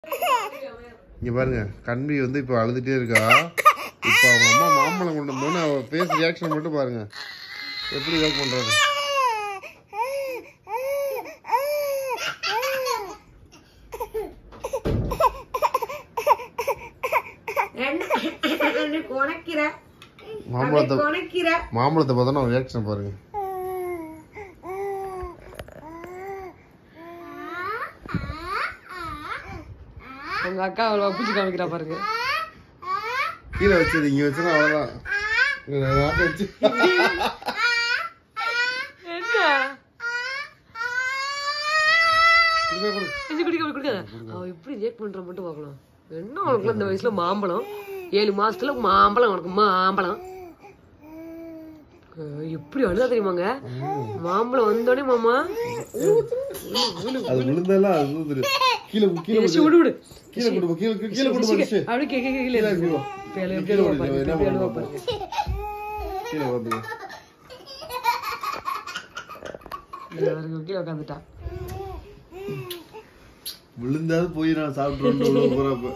இங்க பாருங்க கண்பி வந்து இப்போ அழுதுட்டே இருக்கா இப்போ அவங்க அம்மா மாம்பழம் கொண்டு வந்தோன்னு அவ ஃபேஸ் ரியாக்ஷன் மட்டும் பாருங்க எப்படி ஒர்க் பண்றாரு என்ன குணைக்கிற மாம்பழத்தை குணைக்கிற மாம்பழத்தை பார்த்தோன்னா ரியாக்ஷன் பாருங்க உங்க அக்கா அவ்வளோ பிடிச்சி காமிக்கிறா பாருங்க கீழே வச்சது இங்க வச்சுனா அவ்வளோதான் இங்க நாட்டை வச்சு என்ன கொடுங்க, கொடுங்க. இது குடிக்க குடிக்காத அவ எப்படி ரியாக்ட் பண்ற மட்டும் பார்க்கலாம் என்ன உனக்கு இந்த வயசுல மாம்பழம் ஏழு மாசத்துல மாம்பழம் உனக்கு மாம்பழம் அஹ் எப்படி அழுதா தெரியுமாங்க மாம்பழம் வந்தோடனே மாமா அது விழுந்தெல்லாம் அது விழுந்துரு. கீழே கீழே ஏசி விடு விடு கீழே கொண்டு கீழே கீழே கொண்டு போச்சு அப்படியே கே கே கீழே இருக்கு. கீழே இப்ப எழு- எப்படி கீழே அழுவா விடு, பாருங்க, என்ன எப்படி அழுவா பண்ணுவா பாருங்க. கீழே வந்து இங்க பாருங்க, கீழே உட்காந்துட்டா விழுந்தாது போய் நான் சாப்பிட்டுருவேன் போறப்ப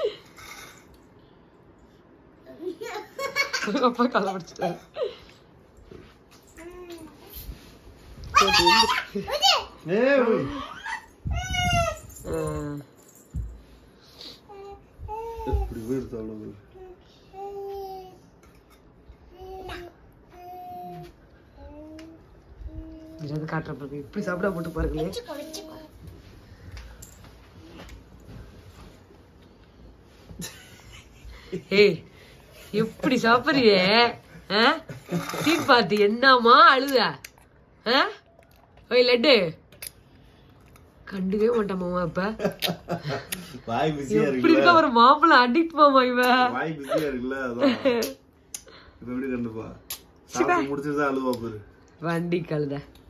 அப்பா காலை பிடிச்சிட்டாரு ஏய் ஒய். அஹ் இப்படி போயிடுச்சு அவ்வளவு இது வந்து காட்டுற பாருங்க இப்படி சாப்பிட போட்டு பாருங்களே ஏய் எப்படி சாப்பிடுறியே சீட் பார்த்து என்னமா அழுத ஆ? ஓய் லட்டு கண்டுக்கவே மாட்டாமாமா இப்ப வாய் பிஸியா எப்படி இருக்க ஒரு மாப்பிள்ள அடிக்ட் மாமா இவ வாய் பிஸியா இருக்குல்ல அதான் இப்ப எப்படி கண்டுப்பா சாப்பிட்டு முடிச்சிட்டு தான் அழுவா பாரு வண்டி கழுத